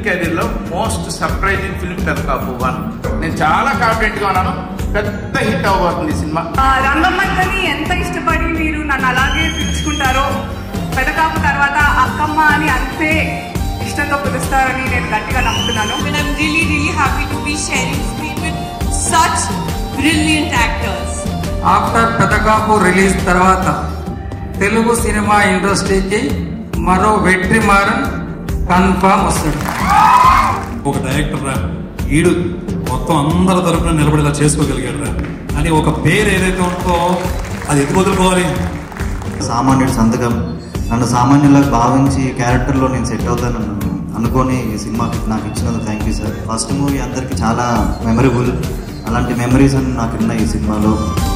కెరీర్లో most surprising film Pedakapu one నేను చాలా కాన్ఫిడెంట్గా ఉన్నాను పెద్ద హిట్ అవ్వబోతుంది ఈ సినిమా ఆ, రంగమ్మని ఎంత ఇష్టపడి మీరు నన్ను అలాగే పిలుచుకుంటారో పెదకాపు తర్వాత అక్కమ్మ అని అంతే ఇష్టంగా పిలుస్తారని నేను గట్టిగా నమ్ముతున్నాను and I'm really, really happy to be sharing screen with such brilliant actors. After Pedakapu release తర్వాత తెలుగు సినిమా ఇండస్ట్రీకి మరో వెట్రి మారన్ కన్ఫామ్ వస్తుంది ఒక డైరెక్టర్ రా ఈడు మొత్తం అందరి తరపున నిలబడేలా చేసుకోగలిగాడు రా అని ఒక పేరు ఏదైతే ఉంటుందో అది ఎందుకు వదులుకోవాలి సామాన్యుడి సంతకం నన్ను సామాన్యులకు భావించి క్యారెక్టర్లో నేను సెట్ అవుతానని అనుకొని ఈ సినిమాకి నాకు ఇచ్చినందుకు thank you sir first movie అందరికీ చాలా మెమరబుల్ అలాంటి మెమరీస్ అని నాకు ఉన్నాయి ఈ సినిమాలో